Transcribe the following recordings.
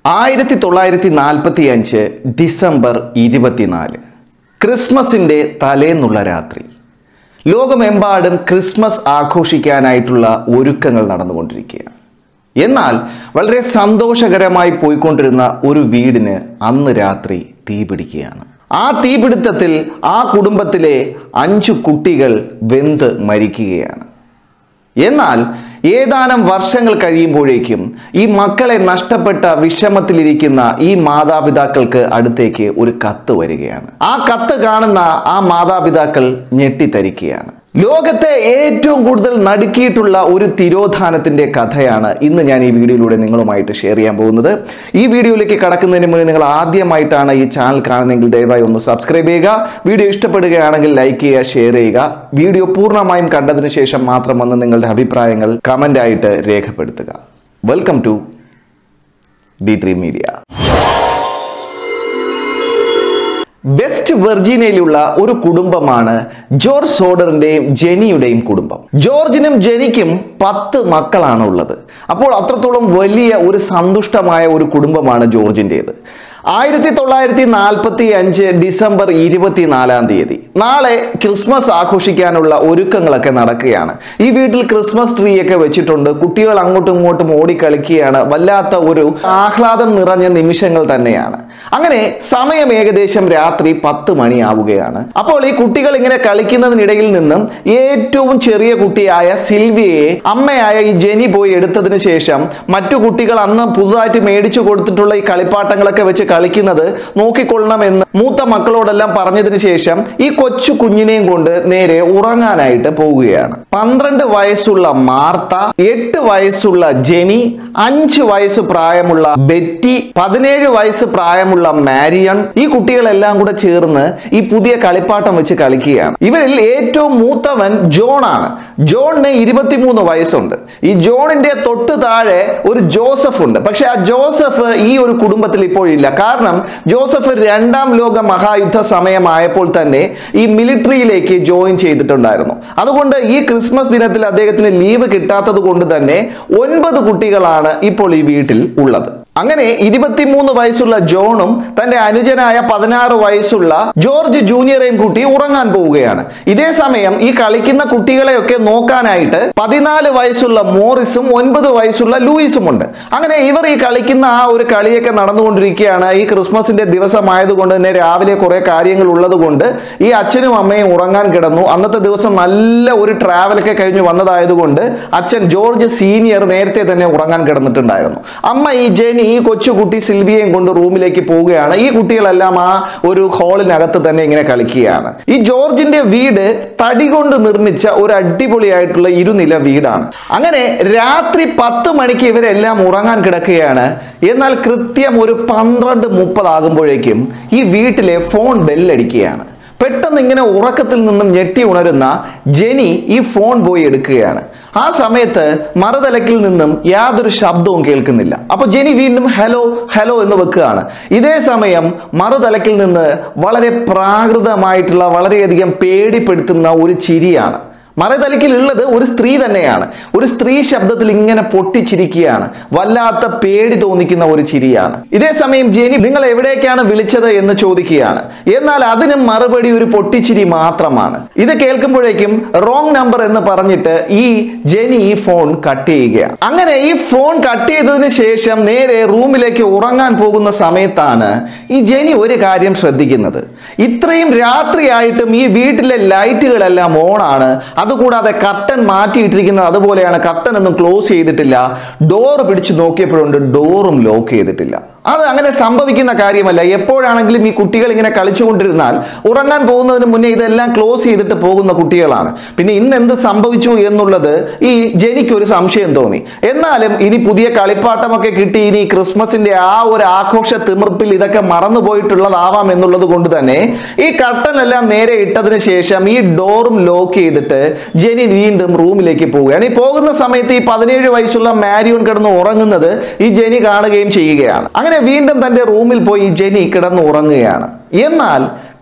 ആയിരത്തി തൊള്ളായിരത്തി നാൽപ്പത്തി അഞ്ച് ഡിസംബർ ഇരുപത്തിനാല് ക്രിസ്മസിൻ്റെ തലേന്നുള്ള രാത്രി ലോകമെമ്പാടും ക്രിസ്മസ് ആഘോഷിക്കാനായിട്ടുള്ള ഒരുക്കങ്ങൾ നടന്നുകൊണ്ടിരിക്കുകയാണ് എന്നാൽ വളരെ സന്തോഷകരമായി പോയിക്കൊണ്ടിരുന്ന ഒരു വീടിന് അന്ന് രാത്രി തീപിടിക്കുകയാണ് ആ തീപിടുത്തത്തിൽ ആ കുടുംബത്തിലെ അഞ്ചു കുട്ടികൾ വെന്ത് മരിക്കുകയാണ് എന്നാൽ ഏതാനും വർഷങ്ങൾ കഴിയുമ്പോഴേക്കും ഈ മക്കളെ നഷ്ടപ്പെട്ട വിഷമത്തിലിരിക്കുന്ന ഈ മാതാപിതാക്കൾക്ക് അടുത്തേക്ക് ഒരു കത്ത് വരികയാണ് ആ കത്ത് കാണുന്ന ആ മാതാപിതാക്കൾ ഞെട്ടിത്തരിക്കുകയാണ് ലോകത്തെ ഏറ്റവും കൂടുതൽ നടുക്കിയിട്ടുള്ള ഒരു തിരോധാനത്തിന്റെ കഥയാണ് ഇന്ന് ഞാൻ ഈ വീഡിയോയിലൂടെ നിങ്ങളുമായിട്ട് ഷെയർ ചെയ്യാൻ പോകുന്നത് ഈ വീഡിയോയിലേക്ക് കടക്കുന്നതിന് മുന്നേ നിങ്ങൾ ആദ്യമായിട്ടാണ് ഈ ചാനൽ കാണുന്നതെങ്കിൽ ദയവായി ഒന്ന് സബ്സ്ക്രൈബ് ചെയ്യുക വീഡിയോ ഇഷ്ടപ്പെടുകയാണെങ്കിൽ ലൈക്ക് ചെയ്യുക ഷെയർ ചെയ്യുക വീഡിയോ പൂർണ്ണമായും കണ്ടതിന് ശേഷം മാത്രം വന്ന് നിങ്ങളുടെ അഭിപ്രായങ്ങൾ കമന്റ് ആയിട്ട് രേഖപ്പെടുത്തുക welcome to D three media West വെർജീനിയയിലുള്ള ഒരു കുടുംബമാണ് ജോർജ് സോഡറിന്റെയും ജെനിയുടെയും കുടുംബം ജോർജിനും ജെനിക്കും പത്ത് മക്കളാണ് ഉള്ളത് അപ്പോൾ അത്രത്തോളം വലിയ ഒരു സന്തുഷ്ടമായ ഒരു കുടുംബമാണ് ജോർജിൻ്റെത് ആയിരത്തി തൊള്ളായിരത്തി നാൽപ്പത്തി അഞ്ച് ഡിസംബർ ഇരുപത്തിനാലാം തീയതി നാളെ ക്രിസ്മസ് ആഘോഷിക്കാനുള്ള ഒരുക്കങ്ങളൊക്കെ നടക്കുകയാണ് ഈ വീട്ടിൽ ക്രിസ്മസ് ട്രീ ഒക്കെ വെച്ചിട്ടുണ്ട് കുട്ടികൾ അങ്ങോട്ടും ഇങ്ങോട്ടും ഓടിക്കളിക്കുകയാണ് വല്ലാത്ത ഒരു ആഹ്ലാദം നിറഞ്ഞ നിമിഷങ്ങൾ തന്നെയാണ് അങ്ങനെ സമയം ഏകദേശം രാത്രി പത്ത് മണിയാവുകയാണ് അപ്പോൾ ഈ കുട്ടികൾ ഇങ്ങനെ കളിക്കുന്നതിനിടയിൽ നിന്നും ഏറ്റവും ചെറിയ കുട്ടിയായ സിൽവിയയെ അമ്മയായ ഈ ജെനി പോയി എടുത്തതിന് ശേഷം മറ്റു കുട്ടികൾ അന്ന് പുതുതായിട്ട് മേടിച്ചു കൊടുത്തിട്ടുള്ള ഈ കളിപ്പാട്ടങ്ങളൊക്കെ വെച്ച് കളിക്കുന്നത് നോക്കിക്കൊള്ളണമെന്ന് മൂത്ത മക്കളോടെല്ലാം പറഞ്ഞതിന് ശേഷം ഈ കൊച്ചു കുഞ്ഞിനെയും കൊണ്ട് നേരെ ഉറങ്ങാനായിട്ട് പോവുകയാണ് പന്ത്രണ്ട് വയസ്സുള്ള മാർത്ത എട്ട് വയസ്സുള്ള ജെനി അഞ്ച് വയസ്സ് പ്രായമുള്ള ബെറ്റി പതിനേഴ് വയസ്സ് പ്രായമുള്ള മാരിയൺ ഈ കുട്ടികളെല്ലാം കൂടെ ചേർന്ന് ഈ പുതിയ കളിപ്പാട്ടം വെച്ച് കളിക്കുകയാണ് ഇവരിൽ ഏറ്റവും മൂത്തവൻ ജോൺ ആണ് ജോണിന് ഇരുപത്തിമൂന്ന് വയസ്സുണ്ട് ഈ ജോണിന്റെ തൊട്ട് താഴെ ഒരു ജോസഫ് ഉണ്ട് പക്ഷെ ആ ജോസഫ് ഈ ഒരു കുടുംബത്തിൽ ഇപ്പോൾ ഇല്ല കാരണം ജോസഫ് രണ്ടാം ലോക മഹായുദ്ധ സമയമായപ്പോൾ തന്നെ ഈ മിലിറ്ററിയിലേക്ക് ജോയിൻ ചെയ്തിട്ടുണ്ടായിരുന്നു അതുകൊണ്ട് ഈ ക്രിസ്മസ് ദിനത്തിൽ അദ്ദേഹത്തിന് ലീവ് കിട്ടാത്തത് കൊണ്ട് തന്നെ ഒൻപത് കുട്ടികളാണ് ഇപ്പോൾ ഈ വീട്ടിൽ ഉള്ളത് അങ്ങനെ ഇരുപത്തിമൂന്ന് വയസ്സുള്ള ജോണും തന്റെ അനുജനായ പതിനാറ് വയസ്സുള്ള ജോർജ് ജൂനിയറേയും കൂട്ടി ഉറങ്ങാൻ പോവുകയാണ് ഇതേ സമയം ഈ കളിക്കുന്ന കുട്ടികളെയൊക്കെ നോക്കാനായിട്ട് പതിനാല് വയസ്സുള്ള മോറിസും ഒൻപത് വയസ്സുള്ള ലൂയിസും ഉണ്ട് അങ്ങനെ ഇവർ ഈ കളിക്കുന്ന ആ ഒരു കളിയൊക്കെ നടന്നുകൊണ്ടിരിക്കുകയാണ് ഈ ക്രിസ്മസിന്റെ ദിവസമായതുകൊണ്ട് തന്നെ രാവിലെ കുറെ കാര്യങ്ങൾ ഉള്ളത് കൊണ്ട് ഈ അച്ഛനും അമ്മയും ഉറങ്ങാൻ കിടന്നു അന്നത്തെ ദിവസം നല്ല ഒരു ട്രാവലൊക്കെ കഴിഞ്ഞ് വന്നതായതുകൊണ്ട് അച്ഛൻ ജോർജ് സീനിയർ നേരത്തെ തന്നെ ഉറങ്ങാൻ കിടന്നിട്ടുണ്ടായിരുന്നു അമ്മ ഈ ജെനി ഈ കൊച്ചുകുട്ടി സിൽവിയയും കൊണ്ട് റൂമിലേക്ക് പോവുകയാണ് ഈ കുട്ടികളെല്ലാം ആ ഒരു ഹാളിനകത്ത് തന്നെ ഇങ്ങനെ കളിക്കുകയാണ് ഈ ജോർജിന്റെ വീട് തടി കൊണ്ട് നിർമ്മിച്ച ഒരു അടിപൊളിയായിട്ടുള്ള ഇരുനില വീടാണ് അങ്ങനെ രാത്രി പത്ത് മണിക്ക് ഇവരെല്ലാം ഉറങ്ങാൻ കിടക്കുകയാണ് എന്നാൽ കൃത്യം ഒരു പന്ത്രണ്ട് മുപ്പതാകുമ്പോഴേക്കും ഈ വീട്ടിലെ ഫോൺ ബെല്ലടിക്കുകയാണ് പെട്ടെന്ന് ഇങ്ങനെ ഉറക്കത്തിൽ നിന്നും ഞെട്ടി ഉണരുന്ന ജെനി ഈ ഫോൺ പോയി എടുക്കുകയാണ് ആ സമയത്ത് മറുതലക്കിൽ നിന്നും യാതൊരു ശബ്ദവും കേൾക്കുന്നില്ല അപ്പൊ ജെനി വീണ്ടും ഹലോ ഹലോ എന്ന് വെക്കുകയാണ് ഇതേ സമയം മറുതലക്കിൽ നിന്ന് വളരെ പ്രാകൃതമായിട്ടുള്ള വളരെയധികം പേടിപ്പെടുത്തുന്ന ഒരു ചിരിയാണ് മറുതലക്കിൽ ഉള്ളത് ഒരു സ്ത്രീ തന്നെയാണ് ഒരു സ്ത്രീ ശബ്ദത്തിൽ ഇങ്ങനെ പൊട്ടിച്ചിരിക്കുകയാണ് വല്ലാത്ത പേടി തോന്നിക്കുന്ന ഒരു ചിരിയാണ് ഇതേ സമയം ജെനി നിങ്ങൾ എവിടേക്കാണ് വിളിച്ചത് എന്ന് ചോദിക്കുകയാണ് എന്നാൽ അതിനും മറുപടി ഒരു പൊട്ടിച്ചിരി മാത്രമാണ് ഇത് കേൾക്കുമ്പോഴേക്കും റോങ് നമ്പർ എന്ന് പറഞ്ഞിട്ട് ഈ ജെനി ഈ ഫോൺ കട്ട് ചെയ്യുകയാണ് അങ്ങനെ ഈ ഫോൺ കട്ട് ചെയ്തതിന് ശേഷം നേരെ റൂമിലേക്ക് ഉറങ്ങാൻ പോകുന്ന സമയത്താണ് ഈ ജെനി ഒരു കാര്യം ശ്രദ്ധിക്കുന്നത് ഇത്രയും രാത്രിയായിട്ടും ഈ വീട്ടിലെ ലൈറ്റുകളെല്ലാം ഓണാണ് അതുകൂടാതെ കർട്ടൻ മാറ്റിയിട്ടിരിക്കുന്നത് അതുപോലെയാണ് കർട്ടൻ ഒന്നും ക്ലോസ് ചെയ്തിട്ടില്ല ഡോർ പിടിച്ചു നോക്കിയപ്പോഴുണ്ട് ഡോറും ലോക്ക് ചെയ്തിട്ടില്ല അത് അങ്ങനെ സംഭവിക്കുന്ന കാര്യമല്ല എപ്പോഴാണെങ്കിലും ഈ കുട്ടികൾ ഇങ്ങനെ കളിച്ചുകൊണ്ടിരുന്നാൽ ഉറങ്ങാൻ പോകുന്നതിന് മുന്നേ ഇതെല്ലാം ക്ലോസ് ചെയ്തിട്ട് പോകുന്ന കുട്ടികളാണ് പിന്നെ ഇന്ന് എന്ത് സംഭവിച്ചു എന്നുള്ളത് ഈ ജനിക്ക് ഒരു സംശയം തോന്നി എന്നാലും ഇനി പുതിയ കളിപ്പാട്ടമൊക്കെ കിട്ടി ഇനി ക്രിസ്മസിന്റെ ആ ഒരു ആഘോഷ തിമിർപ്പിൽ ഇതൊക്കെ മറന്നുപോയിട്ടുള്ളതാവാം എന്നുള്ളത് കൊണ്ട് തന്നെ ഈ കർട്ടൻ എല്ലാം നേരെ ഇട്ടതിന് ശേഷം ഈ ഡോറും ലോക്ക് ചെയ്തിട്ട് ജെനി വീണ്ടും റൂമിലേക്ക് പോവുകയാണ് ഈ പോകുന്ന സമയത്ത് ഈ പതിനേഴ് വയസ്സുള്ള മാരിയോൺ കിടന്ന് ഉറങ്ങുന്നത് ഈ ജെനി കാണുകയും ചെയ്യുകയാണ് അങ്ങനെ വീണ്ടും തന്റെ റൂമിൽ പോയി ജെനി കിടന്ന് ഉറങ്ങുകയാണ് എന്നാൽ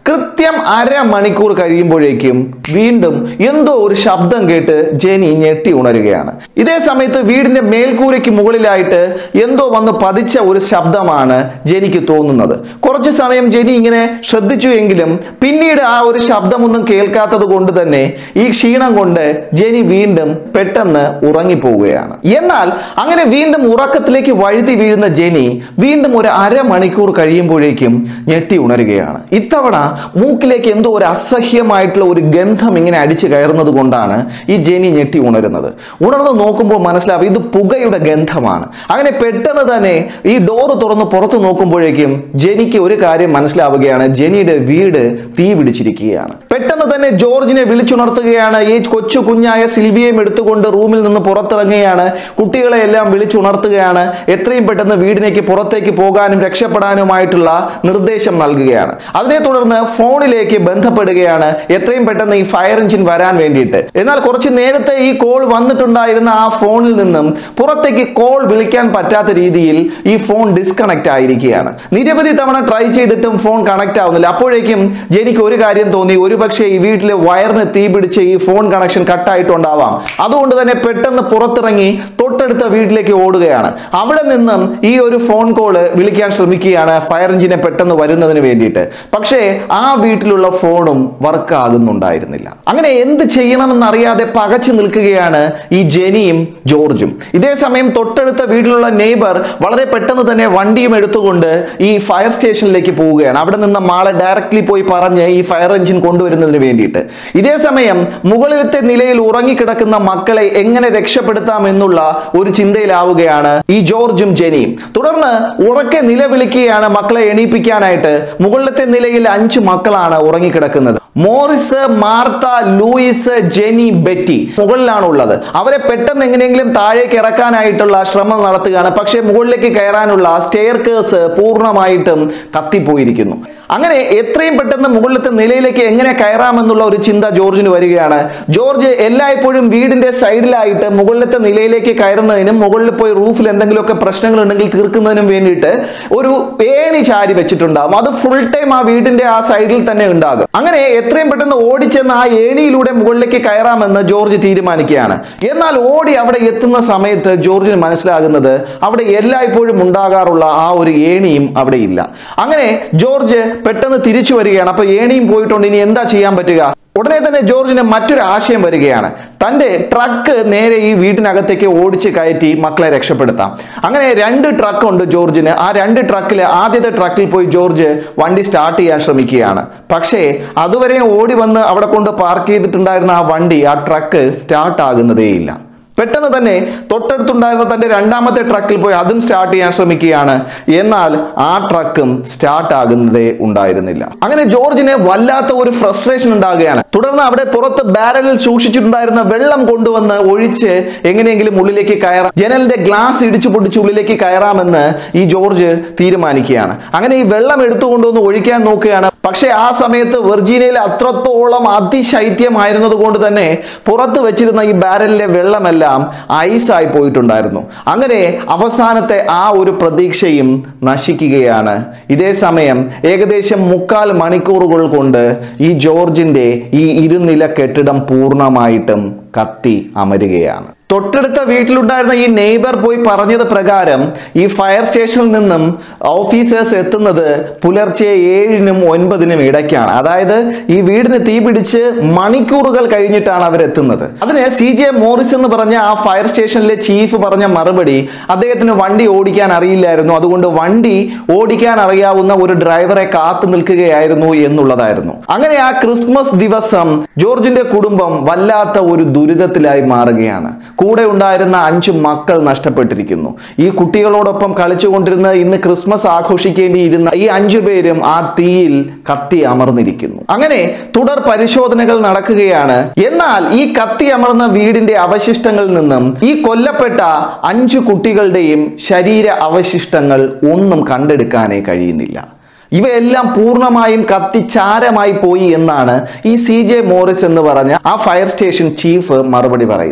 കൃത്യം അരമണിക്കൂർ കഴിയുമ്പോഴേക്കും വീണ്ടും എന്തോ ഒരു ശബ്ദം കേട്ട് ജെനി ഞെട്ടി ഉണരുകയാണ് ഇതേ സമയത്ത് വീടിന്റെ മേൽക്കൂരയ്ക്ക് മുകളിലായിട്ട് എന്തോ വന്ന് പതിച്ച ഒരു ശബ്ദമാണ് ജെനിക്ക് തോന്നുന്നത് കുറച്ച് സമയം ജെനി ഇങ്ങനെ ശ്രദ്ധിച്ചു എങ്കിലും പിന്നീട് ആ ഒരു ശബ്ദമൊന്നും കേൾക്കാത്തത് കൊണ്ട് തന്നെ ഈ ക്ഷീണം കൊണ്ട് ജെനി വീണ്ടും പെട്ടെന്ന് ഉറങ്ങിപ്പോവുകയാണ് എന്നാൽ അങ്ങനെ വീണ്ടും ഉറക്കത്തിലേക്ക് വഴുതി വീഴുന്ന ജെനി വീണ്ടും ഒരു അരമണിക്കൂർ കഴിയുമ്പോഴേക്കും ഞെട്ടി ഉണരുകയാണ് ഇത്തവണ മൂക്കിലേക്ക് എന്തോ ഒരു അസഹ്യമായിട്ടുള്ള ഒരു ഗന്ധം ഇങ്ങനെ അടിച്ചു കയറുന്നത് കൊണ്ടാണ് ഈ ജെനി ഞെട്ടി ഉണരുന്നത് ഉണർന്ന് നോക്കുമ്പോൾ മനസ്സിലാവും ഇത് പുകയുടെ ഗന്ധമാണ് അങ്ങനെ പെട്ടെന്ന് തന്നെ ഈ ഡോറ് തുറന്ന് പുറത്ത് നോക്കുമ്പോഴേക്കും ജെനിക്ക് ഒരു കാര്യം മനസ്സിലാവുകയാണ് ജെനിയുടെ വീട് തീ പിടിച്ചിരിക്കുകയാണ് പെട്ടെന്ന് തന്നെ ജോർജിനെ വിളിച്ചുണർത്തുകയാണ് ഈ കൊച്ചു കുഞ്ഞായ സിൽവിയയും എടുത്തുകൊണ്ട് റൂമിൽ നിന്ന് പുറത്തിറങ്ങുകയാണ് കുട്ടികളെ എല്ലാം വിളിച്ചുണർത്തുകയാണ് എത്രയും പെട്ടെന്ന് വീടിനേക്ക് പുറത്തേക്ക് പോകാനും രക്ഷപ്പെടാനുമായിട്ടുള്ള നിർദ്ദേശം നൽകുകയാണ് അതിനെ തുടർന്ന് ഫോണിലേക്ക് ബന്ധപ്പെടുകയാണ് എത്രയും പെട്ടെന്ന് ഈ ഫയർ എഞ്ചിൻ വരാൻ വേണ്ടിയിട്ട് എന്നാൽ കുറച്ച് നേരത്തെ ഈ കോൾ വന്നിട്ടുണ്ടായിരുന്ന ആ ഫോണിൽ നിന്നും പുറത്തേക്ക് കോൾ വിളിക്കാൻ പറ്റാത്ത രീതിയിൽ ഈ ഫോൺ ഡിസ്കണക്ട് ആയിരിക്കുകയാണ് നിരവധി തവണ ട്രൈ ചെയ്തിട്ടും ഫോൺ കണക്ട് ആവുന്നില്ല അപ്പോഴേക്കും ജെനിക്ക് ഒരു കാര്യം തോന്നി ഒരുപക്ഷെ ഈ വീട്ടിലെ വയറിന് തീ പിടിച്ച് ഈ ഫോൺ കണക്ഷൻ കട്ടായിട്ടുണ്ടാവാം അതുകൊണ്ട് തന്നെ പെട്ടെന്ന് പുറത്തിറങ്ങി തൊട്ടടുത്ത വീട്ടിലേക്ക് ഓടുകയാണ് അവിടെ നിന്നും ഈ ഒരു ഫോൺ കോള് വിളിക്കാൻ ശ്രമിക്കുകയാണ് ഫയർ എഞ്ചിനെ പെട്ടെന്ന് വരുന്നതിന് വേണ്ടിയിട്ട് പക്ഷേ ആ വീട്ടിലുള്ള ഫോണും വർക്ക് ആകുന്നുണ്ടായിരുന്നില്ല അങ്ങനെ എന്ത് ചെയ്യണമെന്നറിയാതെ പകച്ചു നിൽക്കുകയാണ് ഈ ജെനിയും ജോർജും ഇതേ സമയം തൊട്ടടുത്ത വീട്ടിലുള്ള നെയ്ബർ വളരെ പെട്ടെന്ന് തന്നെ വണ്ടിയും എടുത്തുകൊണ്ട് ഈ ഫയർ സ്റ്റേഷനിലേക്ക് പോവുകയാണ് അവിടെ നിന്ന് മാളെ ഡയറക്റ്റ്ലി പോയി പറഞ്ഞ് ഈ ഫയർ എഞ്ചിൻ കൊണ്ടുവരുന്നതിന് വേണ്ടിയിട്ട് ഇതേ സമയം മുകളിലത്തെ നിലയിൽ ഉറങ്ങിക്കിടക്കുന്ന മക്കളെ എങ്ങനെ രക്ഷപ്പെടുത്താം എന്നുള്ള ഒരു ചിന്തയിലാവുകയാണ് ഈ ജോർജും ജെനിയും തുടർന്ന് ഉറക്കെ നിലവിളിക്കുകയാണ് മക്കളെ എണീപ്പിക്കാനായിട്ട് മുകളിലത്തെ നിലയിൽ അഞ്ച് മക്കളാണ് ഉറങ്ങിക്കിടക്കുന്നത് Morris Martha Louis Jenny Betty മുകളിലാണ് ഉള്ളത് അവരെ പെട്ടെന്ന് എങ്ങനെയെങ്കിലും താഴേക്ക് ഇറക്കാനായിട്ടുള്ള ശ്രമം നടത്തുകയാണ് പക്ഷേ മുകളിലേക്ക് കയറാനുള്ള സ്റ്റെയർ കേസ് പൂർണ്ണമായിട്ടും കത്തിപ്പോയിരിക്കുന്നു അങ്ങനെ എത്രയും പെട്ടെന്ന് മുകളിലത്തെ നിലയിലേക്ക് എങ്ങനെ കയറാമെന്നുള്ള ഒരു ചിന്ത ജോർജിന് വരികയാണ് ജോർജ് എല്ലായ്പ്പോഴും വീടിന്റെ സൈഡിലായിട്ട് മുകളിലത്തെ നിലയിലേക്ക് കയറുന്നതിനും മുകളിൽ പോയി റൂഫിൽ എന്തെങ്കിലുമൊക്കെ പ്രശ്നങ്ങൾ ഉണ്ടെങ്കിൽ തീർക്കുന്നതിനും വേണ്ടിയിട്ട് ഒരു ഏണി ചാരി വെച്ചിട്ടുണ്ടാകും അത് ഫുൾ ടൈം ആ വീടിന്റെ ആ സൈഡിൽ തന്നെ ഉണ്ടാകും അങ്ങനെ എത്രയും പെട്ടെന്ന് ഓടിച്ചെന്ന് ആ ഏണിയിലൂടെ മുകളിലേക്ക് കയറാമെന്ന് ജോർജ് തീരുമാനിക്കുകയാണ് എന്നാൽ ഓടി അവിടെ എത്തുന്ന സമയത്ത് ജോർജിന് മനസ്സിലാകുന്നത് അവിടെ എല്ലായ്പ്പോഴും ഉണ്ടാകാറുള്ള ആ ഒരു ഏണിയും അവിടെ ഇല്ല അങ്ങനെ ജോർജ് പെട്ടെന്ന് തിരിച്ചു വരികയാണ് അപ്പൊ ഏണിയും പോയിട്ടുണ്ട് ഇനി എന്താ ചെയ്യാൻ പറ്റുക ഉടനെ തന്നെ ജോർജിന് മറ്റൊരു ആശയം വരികയാണ് തന്റെ ട്രക്ക് നേരെ ഈ വീട്ടിനകത്തേക്ക് ഓടിച്ച് കയറ്റി മക്കളെ രക്ഷപ്പെടുത്താം അങ്ങനെ രണ്ട് ട്രക്ക് ഉണ്ട് ജോർജിന് ആ രണ്ട് ട്രക്കിൽ ആദ്യത്തെ ട്രക്കിൽ പോയി ജോർജ് വണ്ടി സ്റ്റാർട്ട് ചെയ്യാൻ ശ്രമിക്കുകയാണ് പക്ഷേ അതുവരെ ഓടി വന്ന് അവിടെ കൊണ്ട് പാർക്ക് ചെയ്തിട്ടുണ്ടായിരുന്ന ആ വണ്ടി ആ ട്രക്ക് സ്റ്റാർട്ട് ആകുന്നതേയില്ല പെട്ടെന്ന് തന്നെ തൊട്ടടുത്തുണ്ടായിരുന്ന തന്റെ രണ്ടാമത്തെ ട്രക്കിൽ പോയി അതും സ്റ്റാർട്ട് ചെയ്യാൻ ശ്രമിക്കുകയാണ് എന്നാൽ ആ ട്രക്കും സ്റ്റാർട്ട് ആകുന്നതേ ഉണ്ടായിരുന്നില്ല അങ്ങനെ ജോർജിന് വല്ലാത്ത ഒരു ഫ്രസ്ട്രേഷൻ ഉണ്ടാകുകയാണ് തുടർന്ന് അവിടെ പുറത്ത് ബാരലിൽ സൂക്ഷിച്ചിട്ടുണ്ടായിരുന്ന വെള്ളം കൊണ്ടുവന്ന് ഒഴിച്ച് എങ്ങനെയെങ്കിലും ഉള്ളിലേക്ക് കയറാം ജനലിന്റെ ഗ്ലാസ് ഇടിച്ചു പൊട്ടിച്ച് ഉള്ളിലേക്ക് കയറാമെന്ന് ഈ ജോർജ് തീരുമാനിക്കുകയാണ് അങ്ങനെ ഈ വെള്ളം എടുത്തുകൊണ്ടുവന്ന് ഒഴിക്കാൻ നോക്കുകയാണ് പക്ഷേ ആ സമയത്ത് വെർജീനിയയിൽ അത്രത്തോളം അതിശൈത്യമായിരുന്നത് കൊണ്ട് തന്നെ പുറത്ത് വെച്ചിരുന്ന ഈ ബാരലിലെ വെള്ളമെല്ലാം ഐസായി പോയിട്ടുണ്ടായിരുന്നു അങ്ങനെ അവസാനത്തെ ആ ഒരു പ്രതീക്ഷയും നശിക്കുകയാണ് ഇതേ സമയം ഏകദേശം മുക്കാൽ മണിക്കൂറുകൾ കൊണ്ട് ഈ ജോർജിന്റെ ഈ ഇരുനില കെട്ടിടം പൂർണ്ണമായിട്ടും കത്തി അമരുകയാണ് തൊട്ടടുത്ത വീട്ടിലുണ്ടായിരുന്ന ഈ നെയ്ബർ പോയി പറഞ്ഞത് പ്രകാരം ഈ ഫയർ സ്റ്റേഷനിൽ നിന്നും ഓഫീസേഴ്സ് എത്തുന്നത് പുലർച്ചെ ഏഴിനും ഒൻപതിനും ഇടയ്ക്കാണ് അതായത് ഈ വീടിന് തീ പിടിച്ച് മണിക്കൂറുകൾ കഴിഞ്ഞിട്ടാണ് അവർ എത്തുന്നത് അതിന് സി ജെ മോറിസ് എന്ന് പറഞ്ഞ ആ ഫയർ സ്റ്റേഷനിലെ ചീഫ് പറഞ്ഞ മറുപടി അദ്ദേഹത്തിന് വണ്ടി ഓടിക്കാൻ അറിയില്ലായിരുന്നു അതുകൊണ്ട് വണ്ടി ഓടിക്കാൻ അറിയാവുന്ന ഒരു ഡ്രൈവറെ കാത്തു നിൽക്കുകയായിരുന്നു എന്നുള്ളതായിരുന്നു അങ്ങനെ ആ ക്രിസ്മസ് ദിവസം ജോർജിന്റെ കുടുംബം വല്ലാത്ത ഒരു ദുരിതത്തിലായി മാറുകയാണ് കൂടെ ഉണ്ടായിരുന്ന അഞ്ചു മക്കൾ നഷ്ടപ്പെട്ടിരിക്കുന്നു ഈ കുട്ടികളോടൊപ്പം കളിച്ചുകൊണ്ടിരുന്ന ഇന്ന് ക്രിസ്മസ് ആഘോഷിക്കേണ്ടിയിരുന്ന ഈ അഞ്ചു പേരും ആ തീയിൽ കത്തി അമർന്നിരിക്കുന്നു അങ്ങനെ തുടർ പരിശോധനകൾ നടക്കുകയാണ് എന്നാൽ ഈ കത്തി അമർന്ന വീടിന്റെ അവശിഷ്ടങ്ങളിൽ നിന്നും ഈ കൊല്ലപ്പെട്ട അഞ്ചു കുട്ടികളുടെയും ശരീര അവശിഷ്ടങ്ങൾ ഒന്നും കണ്ടെടുക്കാനേ കഴിയുന്നില്ല ഇവയെല്ലാം പൂർണ്ണമായും കത്തിച്ചാരമായി പോയി എന്നാണ് ഈ സി ജെ മോറിസ് എന്ന് പറഞ്ഞ ആ ഫയർ സ്റ്റേഷൻ ചീഫ് മറുപടി പറയുന്നത്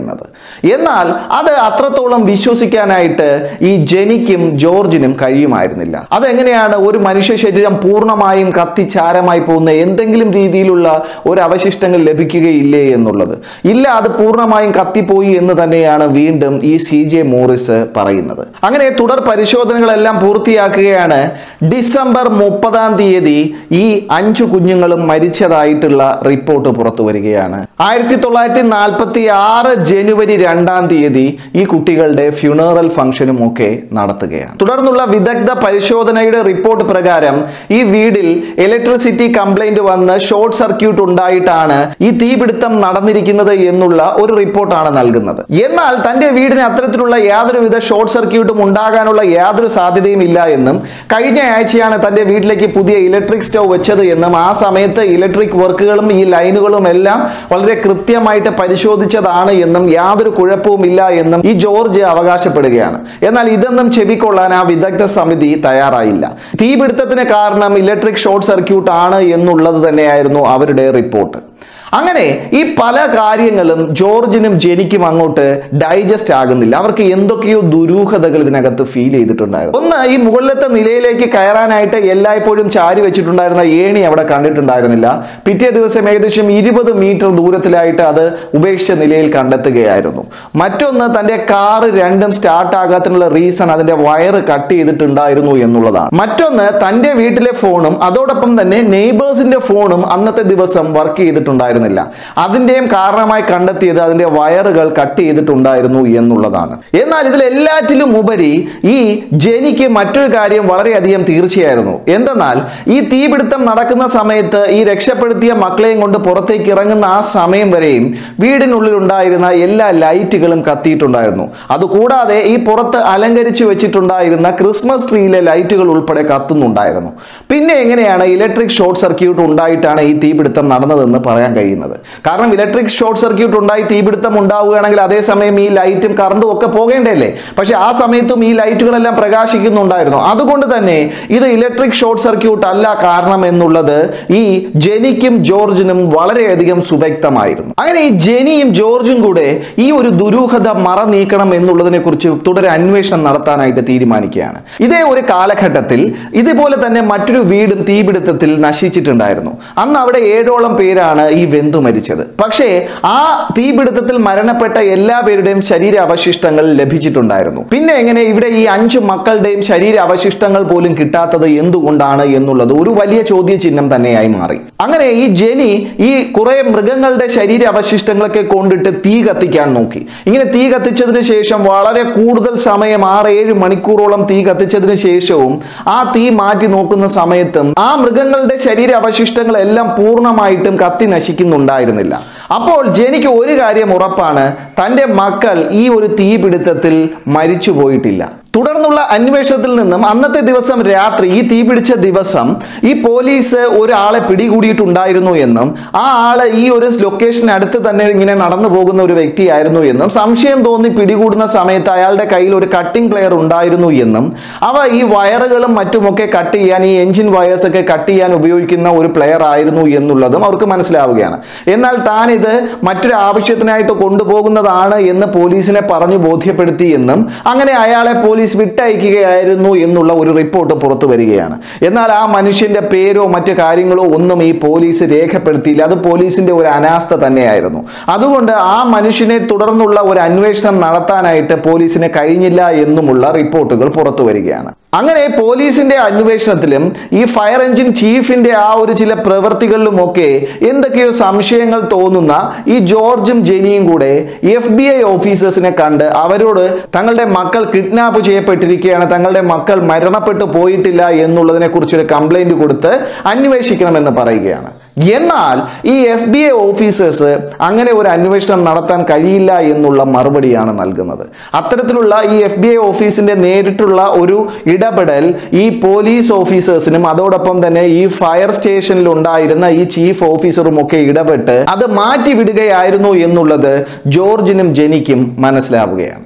എന്നാൽ അത് അത്രത്തോളം വിശ്വസിക്കാനായിട്ട് ഈ ജെനിക്കും ജോർജിനും കഴിയുമായിരുന്നില്ല അതെങ്ങനെയാണ് ഒരു മനുഷ്യ ശരീരം പൂർണ്ണമായും കത്തിച്ചാരമായി പോകുന്ന എന്തെങ്കിലും രീതിയിലുള്ള ഒരു അവശിഷ്ടങ്ങൾ ലഭിക്കുകയില്ലേ എന്നുള്ളത് ഇല്ല അത് പൂർണ്ണമായും കത്തിപ്പോയി എന്ന് തന്നെയാണ് വീണ്ടും ഈ സി ജെ മോറിസ് പറയുന്നത് അങ്ങനെ തുടർ പരിശോധനകളെല്ലാം പൂർത്തിയാക്കുകയാണ് ഡിസംബർ മുപ്പതാം തീയതി ഈ അഞ്ചു കുഞ്ഞുങ്ങളും മരിച്ചതായിട്ടുള്ള റിപ്പോർട്ട് പുറത്തു വരികയാണ് ആയിരത്തി തൊള്ളായിരത്തി നാൽപ്പത്തി ആറ് ജനുവരി രണ്ടാം തീയതി ഈ കുട്ടികളുടെ ഫ്യൂണറൽ ഫംഗ്ഷനും ഒക്കെ നടത്തുകയാണ് തുടർന്നുള്ള വിദഗ്ധ പരിശോധനയുടെ റിപ്പോർട്ട് പ്രകാരം ഈ വീടിൽ ഇലക്ട്രിസിറ്റി കംപ്ലൈന്റ് വന്ന് ഷോർട്ട് സർക്യൂട്ട് ഉണ്ടായിട്ടാണ് ഈ തീപിടുത്തം നടന്നിരിക്കുന്നത് എന്നുള്ള ഒരു റിപ്പോർട്ടാണ് നൽകുന്നത് എന്നാൽ തന്റെ വീടിന് അത്തരത്തിലുള്ള യാതൊരുവിധ ഷോർട്ട് സർക്യൂട്ടും ഉണ്ടാകാനുള്ള യാതൊരു സാധ്യതയും ഇല്ല എന്നും കഴിഞ്ഞ ആഴ്ചയാണ് തന്റെ വീട്ടിലേക്ക് പുതിയ ഇലക്ട്രിക് സ്റ്റവ് വെച്ചത് എന്നും ആ സമയത്ത് ഇലക്ട്രിക് വർക്കുകളും ഈ ലൈനുകളും എല്ലാം വളരെ കൃത്യമായിട്ട് പരിശോധിച്ചതാണ് എന്നും യാതൊരു കുഴപ്പവും ഇല്ല എന്നും ഈ ജോർജ് അവകാശപ്പെടുകയാണ് എന്നാൽ ഇതൊന്നും ചെവിക്കൊള്ളാൻ ആ വിദഗ്ധ സമിതി തയ്യാറായില്ല തീപിടുത്തത്തിന് കാരണം ഇലക്ട്രിക് ഷോർട്ട് സർക്യൂട്ട് ആണ് എന്നുള്ളത് തന്നെയായിരുന്നു അവരുടെ റിപ്പോർട്ട് അങ്ങനെ ഈ പല കാര്യങ്ങളും ജോർജിനും ജെനിക്കും അങ്ങോട്ട് ഡൈജസ്റ്റ് ആകുന്നില്ല അവർക്ക് എന്തൊക്കെയോ ദുരൂഹതകൾ ഇതിനകത്ത് ഫീൽ ചെയ്തിട്ടുണ്ടായിരുന്നു ഒന്ന് ഈ മുകളിലത്തെ നിലയിലേക്ക് കയറാനായിട്ട് എല്ലായ്പ്പോഴും ചാരി വെച്ചിട്ടുണ്ടായിരുന്ന ഏണി അവിടെ കണ്ടിട്ടുണ്ടായിരുന്നില്ല പിറ്റേ ദിവസം ഏകദേശം ഇരുപത് മീറ്റർ ദൂരത്തിലായിട്ട് അത് ഉപേക്ഷിച്ച നിലയിൽ കണ്ടെത്തുകയായിരുന്നു മറ്റൊന്ന് തന്റെ കാറ് രണ്ടും സ്റ്റാർട്ട് ആകാത്തതിനുള്ള റീസൺ അതിന്റെ വയറ് കട്ട് ചെയ്തിട്ടുണ്ടായിരുന്നു എന്നുള്ളതാണ് മറ്റൊന്ന് തന്റെ വീട്ടിലെ ഫോണും അതോടൊപ്പം തന്നെ നെയ്ബേഴ്സിന്റെ ഫോണും അന്നത്തെ ദിവസം വർക്ക് ചെയ്തിട്ടുണ്ടായിരുന്നില്ല അതിന്റെയും കാരണമായി കണ്ടെത്തിയത് അതിന്റെ വയറുകൾ കട്ട് ചെയ്തിട്ടുണ്ടായിരുന്നു എന്നുള്ളതാണ് എന്നാൽ ഇതിൽ എല്ലാറ്റിലും ഉപരി ഈ ജെനിക്ക് മറ്റൊരു കാര്യം വളരെയധികം തീർച്ചയായിരുന്നു എന്തെന്നാൽ ഈ തീപിടുത്തം നടക്കുന്ന സമയത്ത് ഈ രക്ഷപ്പെടുത്തിയ മക്കളെയും കൊണ്ട് പുറത്തേക്ക് ഇറങ്ങുന്ന ആ സമയം വരെയും വീടിനുള്ളിൽ ഉണ്ടായിരുന്ന എല്ലാ ലൈറ്റുകളും കത്തിയിട്ടുണ്ടായിരുന്നു അതുകൂടാതെ ഈ പുറത്ത് അലങ്കരിച്ചു വെച്ചിട്ടുണ്ടായിരുന്ന ക്രിസ്മസ് ട്രീയിലെ ലൈറ്റുകൾ ഉൾപ്പെടെ കത്തുന്നുണ്ടായിരുന്നു പിന്നെ എങ്ങനെയാണ് ഇലക്ട്രിക് ഷോർട്ട് സർക്യൂട്ട് ഉണ്ടായിട്ടാണ് ഈ തീപിടുത്തം നടന്നതെന്ന് പറയാൻ കഴിയുന്നത് കാരണം ഇലക്ട്രിക് ഷോർട്ട് സർക്യൂട്ട് ഉണ്ടായി തീപിടുത്തം ഉണ്ടാവുകയാണെങ്കിൽ അതേസമയം ഈ ലൈറ്റും കറണ്ടും ഒക്കെ പോകേണ്ടല്ലേ പക്ഷെ ആ സമയത്തും ഈ ലൈറ്റുകളെല്ലാം പ്രകാശിക്കുന്നുണ്ടായിരുന്നു അതുകൊണ്ട് തന്നെ ഇത് ഇലക്ട്രിക് ഷോർട്ട് സർക്യൂട്ട് അല്ല കാരണം എന്നുള്ളത് ഈ ജെനിക്കും ജോർജിനും വളരെയധികം സുവ്യക്തമായിരുന്നു അങ്ങനെ ഈ ജെനിയും ജോർജും കൂടെ ഈ ഒരു ദുരൂഹത മറ നീക്കണം എന്നുള്ളതിനെ കുറിച്ച് തുടരെ അന്വേഷണം നടത്താനായിട്ട് തീരുമാനിക്കുകയാണ് ഇതേ ഒരു കാലഘട്ടത്തിൽ ഇതുപോലെ തന്നെ മറ്റൊരു വീടും തീപിടുത്തത്തിൽ നശിച്ചിട്ടുണ്ടായിരുന്നു അന്ന് അവിടെ ഏഴോളം പേരാണ് ഈ വെന്തു മരിച്ചത് പക്ഷേ ആ തീപിടുത്തത്തിൽ മരണപ്പെട്ട എല്ലാ പേരുടെയും ശരീര അവശിഷ്ടങ്ങൾ ലഭിച്ചിട്ടുണ്ടായിരുന്നു പിന്നെ എങ്ങനെ ഇവിടെ ഈ അഞ്ചു മക്കളുടെയും ശരീര അവശിഷ്ടങ്ങൾ പോലും കിട്ടാത്തത് എന്തുകൊണ്ടാണ് എന്നുള്ളത് ഒരു വലിയ ചോദ്യചിഹ്നം തന്നെയായി മാറി അങ്ങനെ ഈ ജെനി ഈ കുറെ മൃഗങ്ങളുടെ ശരീര അവശിഷ്ടങ്ങളൊക്കെ കൊണ്ടിട്ട് തീ കത്തിക്കാൻ നോക്കി ഇങ്ങനെ തീ കത്തിച്ചതിന് ശേഷം വളരെ കൂടുതൽ സമയം ആറ് ഏഴ് മണിക്കൂറോളം തീ കത്തിച്ചതിന് ശേഷവും ആ തീ മാറ്റി നോക്കുന്ന സമയത്തും ആ മൃഗങ്ങളുടെ ശരീര അവശിഷ്ടങ്ങളെല്ലാം പൂർണ്ണമായിട്ടും കത്തി നശിക്കുന്നുണ്ടായിരുന്നില്ല അപ്പോൾ ജെനിക്ക് ഒരു കാര്യം ഉറപ്പാണ് തൻ്റെ മക്കൾ ഈ ഒരു തീപിടുത്തത്തിൽ മരിച്ചു പോയിട്ടില്ല തുടർന്നുള്ള അന്വേഷണത്തിൽ നിന്നും അന്നത്തെ ദിവസം രാത്രി ഈ തീപിടിച്ച ദിവസം ഈ പോലീസ് ഒരാളെ പിടികൂടിയിട്ടുണ്ടായിരുന്നു എന്നും ആ ആള് ഈ ഒരു ലൊക്കേഷൻ അടുത്ത് തന്നെ ഇങ്ങനെ നടന്നു പോകുന്ന ഒരു വ്യക്തിയായിരുന്നു എന്നും സംശയം തോന്നി പിടികൂടുന്ന സമയത്ത് അയാളുടെ കയ്യിൽ ഒരു കട്ടിംഗ് പ്ലെയർ ഉണ്ടായിരുന്നു എന്നും അവ ഈ വയറുകളും മറ്റുമൊക്കെ കട്ട് ചെയ്യാൻ ഈ എഞ്ചിൻ വയേഴ്സ് ഒക്കെ കട്ട് ചെയ്യാൻ ഉപയോഗിക്കുന്ന ഒരു പ്ലെയർ ആയിരുന്നു എന്നുള്ളതും അവർക്ക് മനസ്സിലാവുകയാണ് എന്നാൽ താൻ ഇത് മറ്റൊരു ആവശ്യത്തിനായിട്ട് കൊണ്ടുപോകുന്നതാണ് എന്ന് പോലീസിനെ പറഞ്ഞു ബോധ്യപ്പെടുത്തി എന്നും അങ്ങനെ അയാളെ പോലീസ് വിട്ടയക്കുകയായിരുന്നു എന്നുള്ള ഒരു റിപ്പോർട്ട് പുറത്തു വരികയാണ് എന്നാൽ ആ മനുഷ്യന്റെ പേരോ മറ്റു കാര്യങ്ങളോ ഒന്നും ഈ പോലീസ് രേഖപ്പെടുത്തിയില്ല അത് പോലീസിന്റെ ഒരു അനാസ്ഥ തന്നെയായിരുന്നു അതുകൊണ്ട് ആ മനുഷ്യനെ തുടർന്നുള്ള ഒരു അന്വേഷണം നടത്താനായിട്ട് പോലീസിന് കഴിഞ്ഞില്ല എന്നുമുള്ള റിപ്പോർട്ടുകൾ പുറത്തു വരികയാണ് അങ്ങനെ പോലീസിന്റെ അന്വേഷണത്തിലും ഈ ഫയർ എഞ്ചിൻ ചീഫിന്റെ ആ ഒരു ചില പ്രവൃത്തികളിലുമൊക്കെ എന്തൊക്കെയോ സംശയങ്ങൾ തോന്നുന്ന ഈ ജോർജും ജെനിയും കൂടെ എഫ് ബി ഐ ഓഫീസേഴ്സിനെ കണ്ട് അവരോട് തങ്ങളുടെ മക്കൾ കിഡ്നാപ്പ് ചെയ്യപ്പെട്ടിരിക്കുകയാണ് തങ്ങളുടെ മക്കൾ മരണപ്പെട്ടു പോയിട്ടില്ല എന്നുള്ളതിനെ കുറിച്ചൊരു കംപ്ലൈന്റ് കൊടുത്ത് അന്വേഷിക്കണമെന്ന് പറയുകയാണ് എന്നാൽ ഈ എഫ് ബി ഐ ഓഫീസേഴ്സ് അങ്ങനെ ഒരു അന്വേഷണം നടത്താൻ കഴിയില്ല എന്നുള്ള മറുപടിയാണ് നൽകുന്നത് അത്തരത്തിലുള്ള ഈ എഫ് ബി ഐ ഓഫീസിന്റെ നേരിട്ടുള്ള ഒരു ഇടപെടൽ ഈ പോലീസ് ഓഫീസേഴ്സിനും അതോടൊപ്പം തന്നെ ഈ ഫയർ സ്റ്റേഷനിൽ ഉണ്ടായിരുന്ന ഈ ചീഫ് ഓഫീസറും ഒക്കെ ഇടപെട്ട് അത് മാറ്റി വിടുകയായിരുന്നു എന്നുള്ളത് ജോർജിനും ജെനിക്കും മനസ്സിലാവുകയാണ്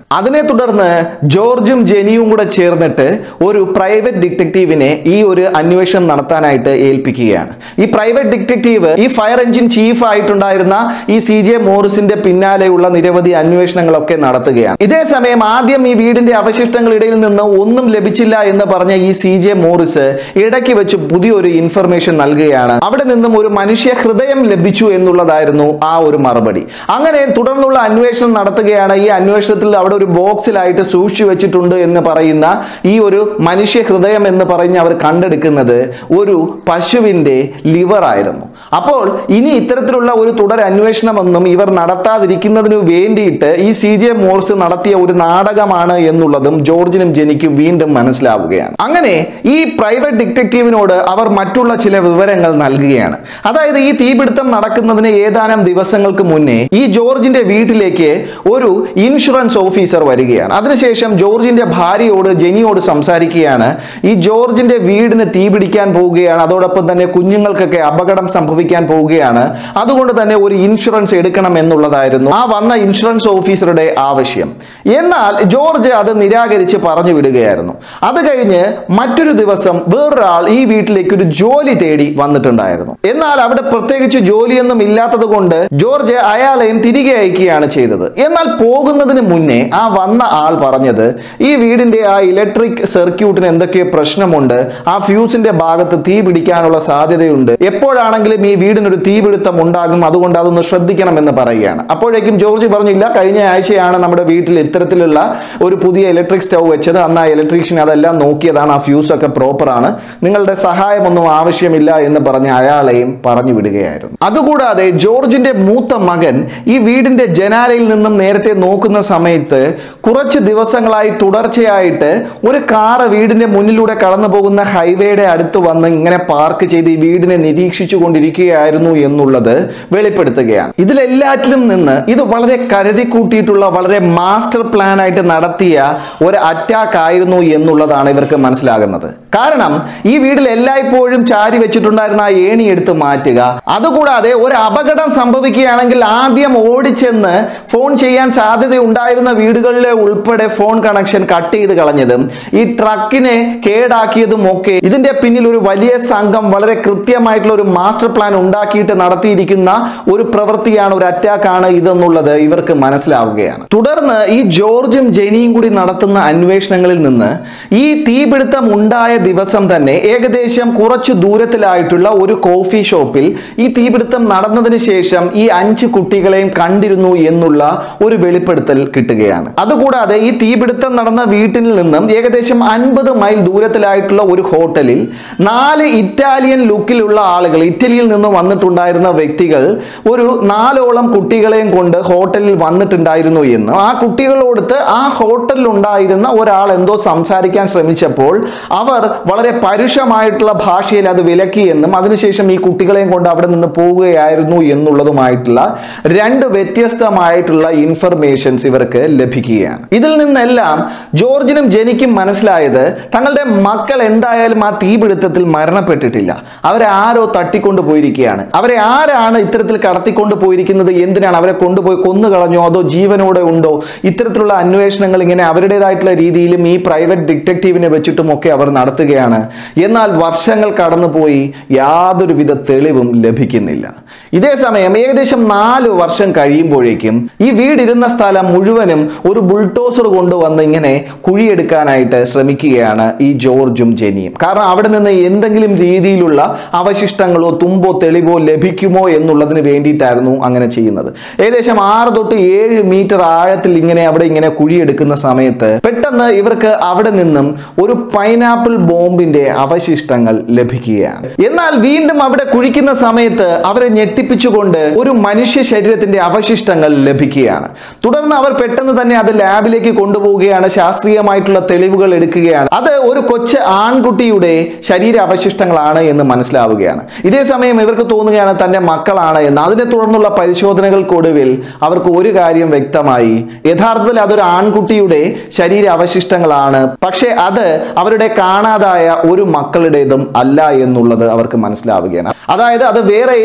അതിനെ തുടർന്ന് ജോർജും ജെനിയും കൂടെ ചേർന്നിട്ട് ഒരു പ്രൈവറ്റ് ഡിറ്റക്റ്റീവിനെ ഈ ഒരു അന്വേഷണം നടത്താനായിട്ട് ഏൽപ്പിക്കുകയാണ് ഈ പ്രൈവറ്റ് ഡിറ്റക്റ്റീവ് ഈ ഫയർ എഞ്ചിൻ ചീഫ് ആയിട്ടുണ്ടായിരുന്ന ഈ സി ജെ മോറിസിന്റെ പിന്നാലെയുള്ള നിരവധി അന്വേഷണങ്ങളൊക്കെ നടത്തുകയാണ് ഇതേ സമയം ആദ്യം ഈ വീടിന്റെ അവശിഷ്ടങ്ങളിടയിൽ നിന്ന് ഒന്നും ലഭിച്ചില്ല എന്ന് പറഞ്ഞ ഈ സി ജെ മോറിസ് ഇടയ്ക്ക് വെച്ച് പുതിയൊരു ഇൻഫർമേഷൻ നൽകുകയാണ് അവിടെ നിന്നും ഒരു മനുഷ്യ ഹൃദയം ലഭിച്ചു എന്നുള്ളതായിരുന്നു ആ ഒരു മറുപടി അങ്ങനെ തുടർന്നുള്ള അന്വേഷണം നടത്തുകയാണ് ഈ അന്വേഷണത്തിൽ അവിടെ ഒരു ബോക്സിലായിട്ട് സൂക്ഷിച്ചു വെച്ചിട്ടുണ്ട് എന്ന് പറയുന്ന ഈ ഒരു മനുഷ്യ ഹൃദയം എന്ന് പറഞ്ഞ് അവർ കണ്ടെടുക്കുന്നത് ഒരു പശുവിന്റെ ലിവർ ആയിരുന്നു അപ്പോൾ ഇനി ഇത്തരത്തിലുള്ള ഒരു തുടർ അന്വേഷണമൊന്നും ഇവർ നടത്താതിരിക്കുന്നതിന് വേണ്ടിയിട്ട് ഈ സി ജെ മോർസ് നടത്തിയ ഒരു നാടകമാണ് എന്നുള്ളതും ജോർജിനും ജെനിക്കും വീണ്ടും മനസ്സിലാവുകയാണ് അങ്ങനെ ഈ പ്രൈവറ്റ് ഡിറ്റക്റ്റീവിനോട് അവർ മറ്റുള്ള ചില വിവരങ്ങൾ നൽകുകയാണ് അതായത് ഈ തീപിടുത്തം നടക്കുന്നതിന് ഏതാനും ദിവസങ്ങൾക്ക് മുന്നേ ഈ ജോർജിന്റെ വീട്ടിലേക്ക് ഒരു ഇൻഷുറൻസ് ഓഫീസർ വരികയാണ് അതിനുശേഷം ജോർജിന്റെ ഭാര്യയോട് ജെനിയോട് സംസാരിക്കുകയാണ് ഈ ജോർജിന്റെ വീടിന് തീപിടിക്കാൻ പോവുകയാണ് അതോടൊപ്പം തന്നെ കുഞ്ഞുങ്ങൾക്കൊക്കെ അപകടം സംഭവിക്കാൻ പോവുകയാണ് അതുകൊണ്ട് തന്നെ ഒരു ഇൻഷുറൻസ് എടുക്കണം എന്നുള്ളതായിരുന്നു ആ വന്ന ഇൻഷുറൻസ് ഓഫീസറുടെ ആവശ്യം എന്നാൽ ജോർജ് അത് നിരാകരിച്ച് പറഞ്ഞു വിടുകയായിരുന്നു അത് കഴിഞ്ഞ് മറ്റൊരു ദിവസം വേറൊരാൾ ഈ വീട്ടിലേക്ക് ഒരു ജോലി തേടി വന്നിട്ടുണ്ടായിരുന്നു എന്നാൽ അവിടെ പ്രത്യേകിച്ച് ജോലിയൊന്നും ഇല്ലാത്തത് കൊണ്ട് ജോർജ് അയാളെയും തിരികെ അയക്കുകയാണ് ചെയ്തത് എന്നാൽ പോകുന്നതിന് മുന്നേ ആ വന്ന ആൾ പറഞ്ഞത് ഈ വീടിന്റെ ആ ഇലക്ട്രിക് സർക്യൂട്ടിന് എന്തൊക്കെയോ പ്രശ്നമുണ്ട് ആ ഫ്യൂസിന്റെ ഭാഗത്ത് തീ പിടിക്കാനുള്ള സാധ്യതയുണ്ട് എപ്പോഴാണെങ്കിലും ഈ വീടിനൊരു തീപിടുത്തം ഉണ്ടാകും അതുകൊണ്ട് അതൊന്ന് ശ്രദ്ധിക്കണം എന്ന് പറയുകയാണ് അപ്പോഴേക്കും ജോർജ് പറഞ്ഞില്ല കഴിഞ്ഞ ആഴ്ചയാണ് നമ്മുടെ വീട്ടിൽ ഇത്തരത്തിലുള്ള ഒരു പുതിയ ഇലക്ട്രിക് സ്റ്റൗ വെച്ചത് അന്ന് ആ ഇലക്ട്രീഷ്യൻ അതെല്ലാം നോക്കിയതാണ് ആ ഫ്യൂസ് ഒക്കെ പ്രോപ്പർ ആണ് നിങ്ങളുടെ സഹായമൊന്നും ആവശ്യമില്ല എന്ന് പറഞ്ഞ് അയാളെയും പറഞ്ഞു വിടുകയായിരുന്നു അതുകൂടാതെ ജോർജിന്റെ മൂത്ത മകൻ ഈ വീടിന്റെ ജനാലയിൽ നിന്നും നേരത്തെ നോക്കുന്ന സമയത്ത് കുറച്ച് ദിവസങ്ങളായി തുടർച്ചയായിട്ട് ഒരു കാറ് വീടിന്റെ മുന്നിലൂടെ കടന്നു പോകുന്ന ഹൈവേയുടെ അടുത്ത് വന്ന് ഇങ്ങനെ പാർക്ക് ചെയ്ത് ഈ വീടിനെ നിരീക്ഷിച്ചു കൊണ്ടിരിക്കുകയായിരുന്നു എന്നുള്ളത് വെളിപ്പെടുത്തുകയാണ് ഇതിലെല്ലാറ്റിലും നിന്ന് ഇത് വളരെ കരുതി കൂട്ടിയിട്ടുള്ള വളരെ മാസ്റ്റർ പ്ലാൻ ആയിട്ട് നടത്തിയ ഒരു അറ്റാക്ക് ആയിരുന്നു എന്നുള്ളതാണ് ഇവർക്ക് മനസ്സിലാകുന്നത് കാരണം ഈ വീട്ടിൽ എല്ലായ്പ്പോഴും ചാരി വെച്ചിട്ടുണ്ടായിരുന്ന ആ ഏണി എടുത്ത് മാറ്റുക അതുകൂടാതെ ഒരു അപകടം സംഭവിക്കുകയാണെങ്കിൽ ആദ്യം ഓടിച്ചെന്ന് ഫോൺ ചെയ്യാൻ സാധ്യത ഉണ്ടായിരുന്ന വീടുകളിലെ ഉൾപ്പെടെ ഫോൺ കണക്ഷൻ കട്ട് ചെയ്ത് കളഞ്ഞതും ഈ ട്രക്കിനെ കേടാക്കിയതും ഒക്കെ ഇതിന്റെ പിന്നിൽ ഒരു വലിയ സംഘം വളരെ കൃത്യമായിട്ടുള്ള ഒരു മാസ്റ്റർ പ്ലാൻ ഉണ്ടാക്കിയിട്ട് നടത്തിയിരിക്കുന്ന ഒരു പ്രവൃത്തിയാണ് ഒരു അറ്റാക്കാണ് ഇതെന്നുള്ളത് ഇവർക്ക് മനസ്സിലാവുകയാണ് തുടർന്ന് ഈ ജോർജും ജെനിയും കൂടി നടത്തുന്ന അന്വേഷണങ്ങളിൽ നിന്ന് ഈ തീപിടുത്തം ഉണ്ടായ ദിവസം തന്നെ ഏകദേശം കുറച്ച് ദൂരത്തിലായിട്ടുള്ള ഒരു കോഫി ഷോപ്പിൽ ഈ തീപിടുത്തം നടന്നതിന് ശേഷം ഈ അഞ്ച് കുട്ടികളെയും കണ്ടിരുന്നു എന്നുള്ള ഒരു വെളിപ്പെടുത്തൽ കിട്ടുകയാണ് അതുകൂടാതെ ഈ തീപിടുത്തം നടന്ന വീട്ടിൽ നിന്നും ഏകദേശം അൻപത് മൈൽ ദൂരത്തിലായിട്ടുള്ള ഒരു ഹോട്ടലിൽ നാല് ഇറ്റാലിയൻ ലുക്കിലുള്ള ആളുകൾ ഇറ്റലിയിൽ നിന്ന് വന്നിട്ടുണ്ടായിരുന്ന വ്യക്തികൾ ഒരു നാലോളം കുട്ടികളെയും കൊണ്ട് ഹോട്ടലിൽ വന്നിട്ടുണ്ടായിരുന്നു എന്ന് ആ കുട്ടികളോടുത്ത് ആ ഹോട്ടലിൽ ഉണ്ടായിരുന്ന ഒരാൾ എന്തോ സംസാരിക്കാൻ ശ്രമിച്ചപ്പോൾ അവർ വളരെ പരുഷമായിട്ടുള്ള ഭാഷയിൽ അത് വിലക്കി എന്നും അതിനുശേഷം ഈ കുട്ടികളെയും കൊണ്ട് അവിടെ നിന്ന് പോവുകയായിരുന്നു എന്നുള്ളതുമായിട്ടുള്ള രണ്ട് വ്യത്യസ്തമായിട്ടുള്ള ഇൻഫർമേഷൻസ് ഇവർക്ക് ലഭിക്കുകയാണ് ഇതിൽ നിന്നെല്ലാം ജോർജിനും ജെനിക്കും മനസ്സിലായത് തങ്ങളുടെ മക്കൾ എന്തായാലും ആ തീപിടുത്തത്തിൽ മരണപ്പെട്ടിട്ടില്ല അവരെ ആരോ തട്ടിക്കൊണ്ടു പോയിരിക്കുകയാണ് അവരെ ആരാണ് ഇത്തരത്തിൽ കടത്തിക്കൊണ്ട് പോയിരിക്കുന്നത് എന്തിനാണ് അവരെ കൊണ്ടുപോയി കൊന്നു കളഞ്ഞോ അതോ ജീവനോടെ ഉണ്ടോ ഇത്തരത്തിലുള്ള അന്വേഷണങ്ങൾ ഇങ്ങനെ അവരുടേതായിട്ടുള്ള രീതിയിലും ഈ പ്രൈവറ്റ് ഡിറ്റക്റ്റീവിനെ വെച്ചിട്ടും ഒക്കെ അവർ നടത്തുകയാണ് എന്നാൽ വർഷങ്ങൾ കടന്നുപോയി യാതൊരുവിധ തെളിവും ലഭിക്കുന്നില്ല ഇതേ സമയം ഏകദേശം നാല് വർഷം കഴിയുമ്പോഴേക്കും ഈ വീടിരുന്ന സ്ഥലം മുഴുവനും ഒരു ബുൾട്ടോസർ കൊണ്ടുവന്ന് ഇങ്ങനെ കുഴിയെടുക്കാനായിട്ട് ശ്രമിക്കുകയാണ് ഈ ജോർജും ജെനിയും കാരണം അവിടെ നിന്ന് എന്തെങ്കിലും രീതിയിലുള്ള അവശിഷ്ടങ്ങളോ തുമ്പോ തെളിവോ ലഭിക്കുമോ എന്നുള്ളതിന് വേണ്ടിയിട്ടായിരുന്നു അങ്ങനെ ചെയ്യുന്നത് ഏകദേശം ആറ് തൊട്ട് ഏഴ് മീറ്റർ ആഴത്തിൽ ഇങ്ങനെ അവിടെ ഇങ്ങനെ കുഴിയെടുക്കുന്ന സമയത്ത് പെട്ടെന്ന് ഇവർക്ക് അവിടെ നിന്നും ഒരു പൈനാപ്പിൾ ബോംബിന്റെ അവശിഷ്ടങ്ങൾ ലഭിക്കുകയാണ് എന്നാൽ വീണ്ടും അവിടെ കുഴിക്കുന്ന സമയത്ത് അവരെ ഞെട്ടിപ്പിച്ചുകൊണ്ട് ഒരു മനുഷ്യ ശരീരത്തിന്റെ അവശിഷ്ടങ്ങൾ ലഭിക്കുകയാണ് തുടർന്ന് അവർ പെട്ടെന്ന് തന്നെ അത് ലാബിലേക്ക് കൊണ്ടുപോവുകയാണ് ശാസ്ത്രീയമായിട്ടുള്ള തെളിവുകൾ എടുക്കുകയാണ് അത് ഒരു കൊച്ചു ആൺകുട്ടിയുടെ ശരീര അവശിഷ്ടങ്ങളാണ് എന്ന് മനസ്സിലാവുകയാണ് ഇതേ സമയം ഇവർക്ക് തോന്നുകയാണ് തന്റെ മക്കളാണ് എന്ന് അതിനെ തുടർന്നുള്ള പരിശോധനകൾക്കൊടുവിൽ അവർക്ക് ഒരു കാര്യം വ്യക്തമായി യഥാർത്ഥത്തിൽ അതൊരു ആൺകുട്ടിയുടെ ശരീര അവശിഷ്ടങ്ങളാണ് പക്ഷേ അത് അവരുടെ കാണാതായ ഒരു മക്കളുടേതും അല്ല എന്നുള്ളത് അവർക്ക് മനസ്സിലാവുകയാണ് അതായത് അത് വേറെ ഏതോ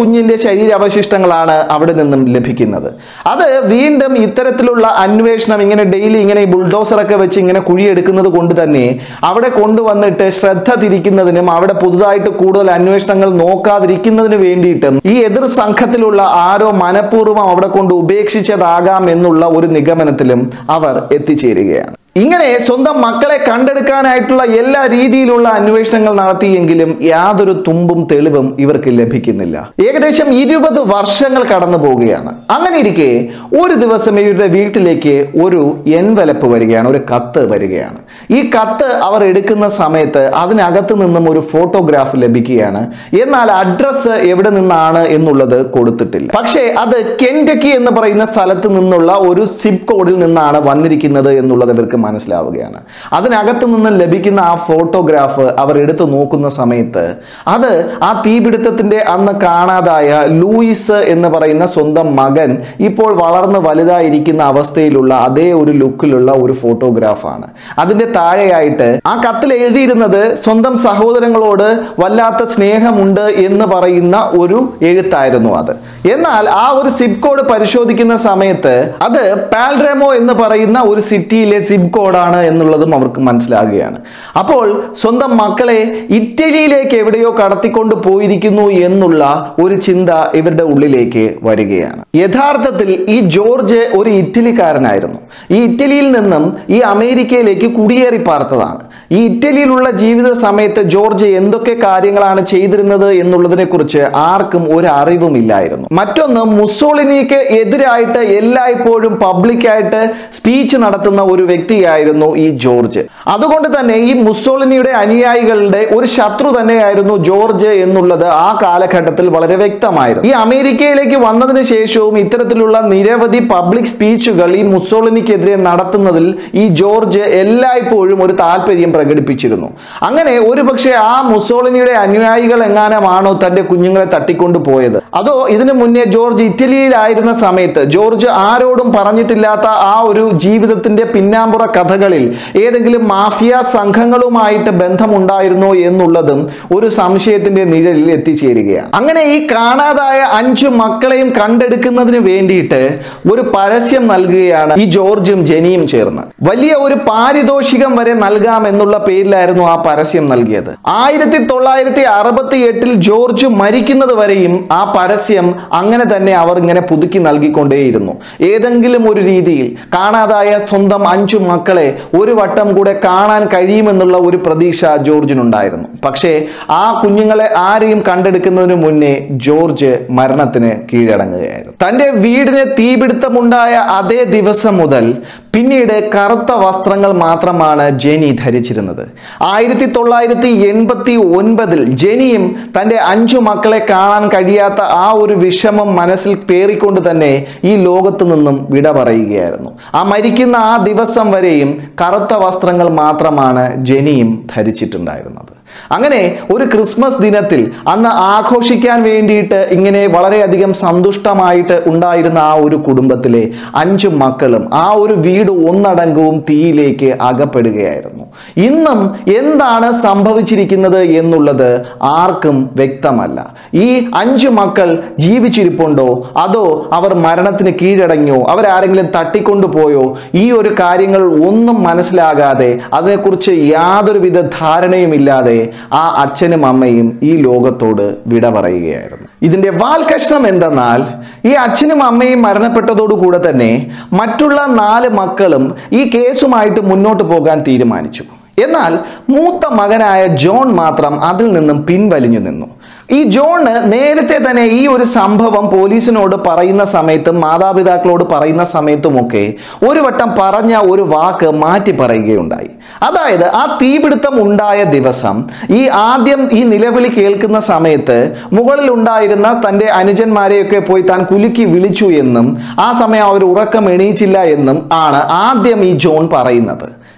കുഞ്ഞിന്റെ ശരീരാവശിഷ്ടങ്ങളാണ് അവിടെ നിന്നും ലഭിക്കുന്നത് അത് വീണ്ടും ഇത്തരത്തിലുള്ള അന്വേഷണം ഇങ്ങനെ ഡെയിലി ഇങ്ങനെ ഈ ബുൾഡോസറൊക്കെ വെച്ച് ഇങ്ങനെ കുഴിയെടുക്കുന്നത് കൊണ്ട് തന്നെ അവിടെ കൊണ്ടുവന്നിട്ട് ശ്രദ്ധ തിരിക്കുന്നതിനും അവിടെ പുതുതായിട്ട് കൂടുതൽ അന്വേഷണങ്ങൾ നോക്കാതിരിക്കുന്നതിന് വേണ്ടിയിട്ടും ഈ എതിർ സംഘത്തിലുള്ള ആരോ മനഃപൂർവ്വം അവിടെ കൊണ്ട് ഉപേക്ഷിച്ചതാകാം എന്നുള്ള ഒരു നിഗമനത്തിലും അവർ എത്തിച്ചേരുകയാണ് ഇങ്ങനെ സ്വന്തം മക്കളെ കണ്ടെടുക്കാനായിട്ടുള്ള എല്ലാ രീതിയിലുള്ള അന്വേഷണങ്ങൾ നടത്തിയെങ്കിലും യാതൊരു തുമ്പും തെളിവും ഇവർക്ക് ലഭിക്കുന്നില്ല ഏകദേശം ഇരുപത് വർഷങ്ങൾ കടന്നു പോവുകയാണ് അങ്ങനെ ഇരിക്കെ ഒരു ദിവസം ഇവരുടെ വീട്ടിലേക്ക് ഒരു എൻവലപ്പ് വരികയാണ് ഒരു കത്ത് വരികയാണ് ഈ കത്ത് അവർ എടുക്കുന്ന സമയത്ത് അതിനകത്ത് നിന്നും ഒരു ഫോട്ടോഗ്രാഫ് ലഭിക്കുകയാണ് എന്നാൽ അഡ്രസ്സ് എവിടെ നിന്നാണ് എന്നുള്ളത് കൊടുത്തിട്ടില്ല പക്ഷേ അത് കെൻഡക്കി എന്ന് പറയുന്ന സ്ഥലത്ത് നിന്നുള്ള ഒരു സിപ്പ് കോഡിൽ നിന്നാണ് വന്നിരിക്കുന്നത് എന്നുള്ളത് ഇവർക്ക് മനസ്സിലാവുകയാണ് അതിനകത്ത് നിന്ന് ലഭിക്കുന്ന ആ ഫോട്ടോഗ്രാഫ് അവർ എടുത്തു നോക്കുന്ന സമയത്ത് അത് ആ തീപിടുത്തത്തിന്റെ അന്ന് കാണാതായ ലൂയിസ് എന്ന് പറയുന്ന സ്വന്തം മകൻ ഇപ്പോൾ വളർന്ന് വലുതായിരിക്കുന്ന അവസ്ഥയിലുള്ള അതേ ഒരു ലുക്കിലുള്ള ഒരു ഫോട്ടോഗ്രാഫാണ് അതിന്റെ താഴെയായിട്ട് ആ കത്തിൽ എഴുതിയിരുന്നത് സ്വന്തം സഹോദരങ്ങളോട് വല്ലാത്ത സ്നേഹമുണ്ട് എന്ന് പറയുന്ന ഒരു എഴുത്തായിരുന്നു അത് എന്നാൽ ആ ഒരു സിപ്പ് കോഡ് പരിശോധിക്കുന്ന സമയത്ത് അത് പാൽഡ്രമോ എന്ന് പറയുന്ന ഒരു സിറ്റിയിലെ സിപ്പ് കോഡാണ് എന്നുള്ളതും അവർക്ക് മനസ്സിലാകുകയാണ് അപ്പോൾ സ്വന്തം മക്കളെ ഇറ്റലിയിലേക്ക് എവിടെയോ കടത്തിക്കൊണ്ട് പോയിരിക്കുന്നു എന്നുള്ള ഒരു ചിന്ത ഇവരുടെ ഉള്ളിലേക്ക് വരികയാണ് യഥാർത്ഥത്തിൽ ഈ ജോർജ് ഒരു ഇറ്റലിക്കാരനായിരുന്നു ഈ ഇറ്റലിയിൽ നിന്നും ഈ അമേരിക്കയിലേക്ക് കുടിയേറി പാർത്തതാണ് ഈ ഇറ്റലിയിലുള്ള ജീവിത സമയത്ത് ജോർജ് എന്തൊക്കെ കാര്യങ്ങളാണ് ചെയ്തിരുന്നത് എന്നുള്ളതിനെ കുറിച്ച് ആർക്കും ഒരു അറിവുമില്ലായിരുന്നു മറ്റൊന്ന് മുസോളിനിക്ക് എതിരായിട്ട് എല്ലായ്പ്പോഴും പബ്ലിക്കായിട്ട് സ്പീച്ച് നടത്തുന്ന ഒരു വ്യക്തിയായിരുന്നു ഈ ജോർജ് അതുകൊണ്ട് തന്നെ ഈ മുസോളിനിയുടെ അനുയായികളുടെ ഒരു ശത്രു തന്നെയായിരുന്നു ജോർജ് എന്നുള്ളത് ആ കാലഘട്ടത്തിൽ വളരെ വ്യക്തമായിരുന്നു ഈ അമേരിക്കയിലേക്ക് വന്നതിന് ശേഷവും ഇത്തരത്തിലുള്ള നിരവധി പബ്ലിക് സ്പീച്ചുകൾ ഈ മുസോളിനിക്കെതിരെ നടത്തുന്നതിൽ ഈ ജോർജ് എല്ലായ്പ്പോഴും ഒരു താല്പര്യം പ്രകടിപ്പിച്ചിരുന്നു അങ്ങനെ ഒരുപക്ഷെ ആ മുസോളിനിയുടെ അനുയായികൾ എങ്ങാനമാണോ തന്റെ കുഞ്ഞുങ്ങളെ തട്ടിക്കൊണ്ടു പോയത് അതോ ഇതിനു മുന്നേ ജോർജ് ഇറ്റലിയിലായിരുന്ന സമയത്ത് ജോർജ് ആരോടും പറഞ്ഞിട്ടില്ലാത്ത ആ ഒരു ജീവിതത്തിന്റെ പിന്നാമ്പുറ കഥകളിൽ ഏതെങ്കിലും മാഫിയ സംഘങ്ങളുമായിട്ട് ബന്ധമുണ്ടായിരുന്നോ എന്നുള്ളതും ഒരു സംശയത്തിന്റെ നിഴലിൽ എത്തിച്ചേരുകയാണ് അങ്ങനെ ഈ കാണാതായ അഞ്ചു മക്കളെയും കണ്ടെടുക്കുന്നതിന് വേണ്ടിയിട്ട് ഒരു പരസ്യം നൽകുകയാണ് ഈ ജോർജും ജെനിയും ചേർന്ന് വലിയ ഒരു പാരിതോഷികം വരെ നൽകാം എന്നുള്ള പേരിലായിരുന്നു ആ പരസ്യം നൽകിയത് ആയിരത്തി തൊള്ളായിരത്തി അറുപത്തി എട്ടിൽ ജോർജ് മരിക്കുന്നത് വരെയും ആ പരസ്യം അങ്ങനെ തന്നെ അവർ ഇങ്ങനെ പുതുക്കി നൽകിക്കൊണ്ടേയിരുന്നു ഏതെങ്കിലും ഒരു രീതിയിൽ കാണാതായ സ്വന്തം അഞ്ചു മക്കളെ ഒരു വട്ടം കൂടെ കാണാൻ കഴിയുമെന്നുള്ള ഒരു പ്രതീക്ഷ ജോർജിനുണ്ടായിരുന്നു പക്ഷേ ആ കുഞ്ഞുങ്ങളെ ആരെയും കണ്ടെടുക്കുന്നതിന് മുന്നേ ജോർജ് മരണത്തിന് കീഴടങ്ങുകയായിരുന്നു തന്റെ വീടിന് തീപിടുത്തമുണ്ടായ അതേ ദിവസം മുതൽ പിന്നീട് കറുത്ത വസ്ത്രങ്ങൾ മാത്രമാണ് ജെനി ധരിച്ചിരുന്നത് ആയിരത്തി തൊള്ളായിരത്തി എൺപത്തി ഒൻപതിൽ ജെനിയും തൻ്റെ അഞ്ചു മക്കളെ കാണാൻ കഴിയാത്ത ആ ഒരു വിഷമം മനസ്സിൽ പേറിക്കൊണ്ട് തന്നെ ഈ ലോകത്ത് നിന്നും വിട പറയുകയായിരുന്നു ആ മരിക്കുന്ന ആ ദിവസം വരെയും കറുത്ത വസ്ത്രങ്ങൾ മാത്രമാണ് ജെനിയും ധരിച്ചിട്ടുണ്ടായിരുന്നത് അങ്ങനെ ഒരു ക്രിസ്മസ് ദിനത്തിൽ അന്ന് ആഘോഷിക്കാൻ വേണ്ടിയിട്ട് ഇങ്ങനെ വളരെയധികം സന്തുഷ്ടമായിട്ട് ഉണ്ടായിരുന്ന ആ ഒരു കുടുംബത്തിലെ അഞ്ചു മക്കളും ആ ഒരു വീട് ഒന്നടങ്കവും തീയിലേക്ക് അകപ്പെടുകയായിരുന്നു ഇന്നും എന്താണ് സംഭവിച്ചിരിക്കുന്നത് എന്നുള്ളത് ആർക്കും വ്യക്തമല്ല ഈ അഞ്ചു മക്കൾ ജീവിച്ചിരിപ്പുണ്ടോ അതോ അവർ മരണത്തിന് കീഴടങ്ങിയോ അവരാരെങ്കിലും തട്ടിക്കൊണ്ടുപോയോ ഈ ഒരു കാര്യങ്ങൾ ഒന്നും മനസ്സിലാകാതെ അതിനെക്കുറിച്ച് യാതൊരുവിധ ധാരണയുമില്ലാതെ ആ അച്ഛനും അമ്മയും ഈ ലോകത്തോട് വിട പറയുകയായിരുന്നു ഇതിന്റെ വാൽ കഷ്ണം എന്തെന്നാൽ ഈ അച്ഛനും അമ്മയും മരണപ്പെട്ടതോടുകൂടെ തന്നെ മറ്റുള്ള നാല് മക്കളും ഈ കേസുമായിട്ട് മുന്നോട്ട് പോകാൻ തീരുമാനിച്ചു എന്നാൽ മൂത്ത മകനായ ജോൺ മാത്രം അതിൽ നിന്നും പിൻവലിഞ്ഞു നിന്നു ഈ ജോണ് നേരത്തെ തന്നെ ഈ ഒരു സംഭവം പോലീസിനോട് പറയുന്ന സമയത്തും മാതാപിതാക്കളോട് പറയുന്ന സമയത്തുമൊക്കെ ഒരു വട്ടം പറഞ്ഞ ഒരു വാക്ക് മാറ്റി പറയുകയുണ്ടായി അതായത് ആ തീപിടുത്തം ഉണ്ടായ ദിവസം ഈ ആദ്യം ഈ നിലവിളി കേൾക്കുന്ന സമയത്ത് മുകളിൽ ഉണ്ടായിരുന്ന തൻ്റെ അനുജന്മാരെയൊക്കെ പോയി താൻ കുലുക്കി വിളിച്ചു എന്നും ആ സമയം അവർ ഉറക്കം എണീച്ചില്ല എന്നും ആണ് ആദ്യം ഈ ജോൺ പറയുന്നത്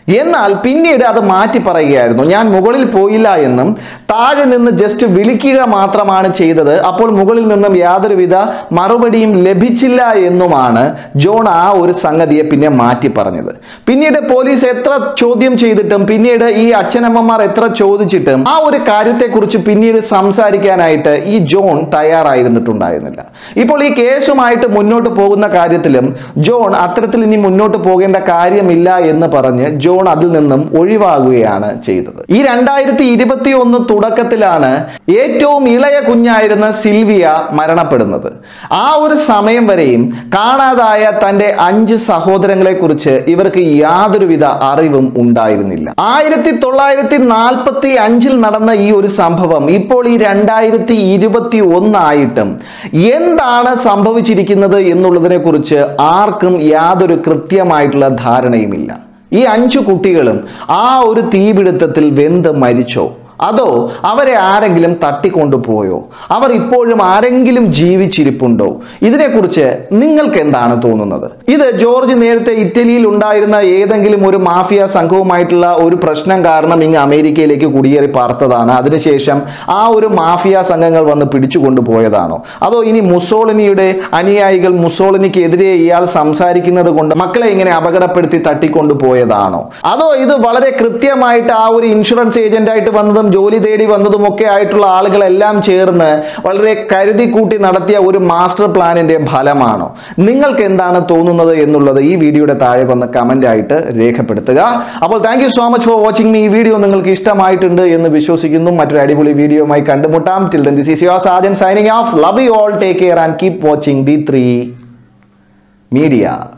എന്നാൽ പിന്നീട് അത് മാറ്റി പറയുകയായിരുന്നു ഞാൻ മുകളിൽ പോയില്ല എന്നും താഴെ നിന്ന് ജസ്റ്റ് വിളിക്കുക മാത്രമാണ് ചെയ്തത് അപ്പോൾ മുകളിൽ നിന്നും യാതൊരുവിധ മറുപടിയും ലഭിച്ചില്ല എന്നുമാണ് ജോൺ ആ ഒരു സംഗതിയെ പിന്നെ മാറ്റി പറഞ്ഞത് പിന്നീട് പോലീസ് എത്ര ചോദ്യം ചെയ്തിട്ടും പിന്നീട് ഈ അച്ഛനമ്മമാർ എത്ര ചോദിച്ചിട്ടും ആ ഒരു കാര്യത്തെക്കുറിച്ച് പിന്നീട് സംസാരിക്കാനായിട്ട് ഈ ജോൺ തയ്യാറായിരുന്നിട്ടുണ്ടായിരുന്നില്ല ഇപ്പോൾ ഈ കേസുമായിട്ട് മുന്നോട്ട് പോകുന്ന കാര്യത്തിലും ജോൺ അത്തരത്തിൽ ഇനി മുന്നോട്ട് പോകേണ്ട കാര്യമില്ല എന്ന് പറഞ്ഞ് ജോൺ അതിൽ നിന്നും ഒഴിവാകുകയാണ് ചെയ്തത് ഈ രണ്ടായിരത്തി ഇരുപത്തി ഒന്ന് തുടക്കത്തിലാണ് ഏറ്റവും ഇളയ കുഞ്ഞായിരുന്ന സിൽവിയ മരണപ്പെടുന്നത് ആ ഒരു സമയം വരെയും കാണാതായ തന്റെ അഞ്ച് സഹോദരങ്ങളെ കുറിച്ച് ഇവർക്ക് യാതൊരുവിധ അറിവും ഉണ്ടായിരുന്നില്ല ആയിരത്തി തൊള്ളായിരത്തി നാൽപ്പത്തി അഞ്ചിൽ നടന്ന ഈ ഒരു സംഭവം ഇപ്പോൾ ഈ രണ്ടായിരത്തി ഇരുപത്തി ഒന്നായിട്ടും എന്താണ് സംഭവിച്ചിരിക്കുന്നത് എന്നുള്ളതിനെ കുറിച്ച് ആർക്കും യാതൊരു കൃത്യമായിട്ടുള്ള ധാരണയുമില്ല ഈ അഞ്ചു കുട്ടികളും ആ ഒരു തീപിടുത്തത്തിൽ വെന്ത് മരിച്ചോ അതോ അവരെ ആരെങ്കിലും തട്ടിക്കൊണ്ടുപോയോ അവർ ഇപ്പോഴും ആരെങ്കിലും ജീവിച്ചിരിപ്പുണ്ടോ ഇതിനെക്കുറിച്ച് നിങ്ങൾക്ക് എന്താണ് തോന്നുന്നത് ഇത് ജോർജ് നേരത്തെ ഇറ്റലിയിൽ ഉണ്ടായിരുന്ന ഏതെങ്കിലും ഒരു മാഫിയ സംഘവുമായിട്ടുള്ള ഒരു പ്രശ്നം കാരണം ഇങ്ങ് അമേരിക്കയിലേക്ക് കുടിയേറി പാർത്തതാണ് അതിനുശേഷം ആ ഒരു മാഫിയ സംഘങ്ങൾ വന്ന് പിടിച്ചുകൊണ്ടുപോയതാണോ അതോ ഇനി മുസോളിനിയുടെ അനുയായികൾ മുസോളിനിക്ക് എതിരെ ഇയാൾ സംസാരിക്കുന്നത് കൊണ്ട് മക്കളെ ഇങ്ങനെ അപകടപ്പെടുത്തി തട്ടിക്കൊണ്ടുപോയതാണോ അതോ ഇത് വളരെ കൃത്യമായിട്ട് ആ ഒരു ഇൻഷുറൻസ് ഏജന്റ് ആയിട്ട് വന്നതും ജോലി തേടി വന്നതും ഒക്കെ ആയിട്ടുള്ള ആളുകളെല്ലാം ചേർന്ന് വളരെ കരുതി കൂട്ടി നടത്തിയ ഒരു മാസ്റ്റർ പ്ലാനിന്റെ ഫലമാണോ നിങ്ങൾക്ക് എന്താണ് തോന്നുന്നത് എന്നുള്ളത് ഈ വീഡിയോയുടെ താഴെ വന്ന് കമന്റ് ആയിട്ട് രേഖപ്പെടുത്തുക അപ്പോൾ thank you so much for watching me ഈ വീഡിയോ നിങ്ങൾക്ക് ഇഷ്ടമായിട്ടുണ്ട് എന്ന് വിശ്വസിക്കുന്നു മറ്റൊരു അടിപൊളി വീഡിയോയുമായി കണ്ടുമുട്ടാം till then this is your Sajan signing off love you all take care and keep watching D three media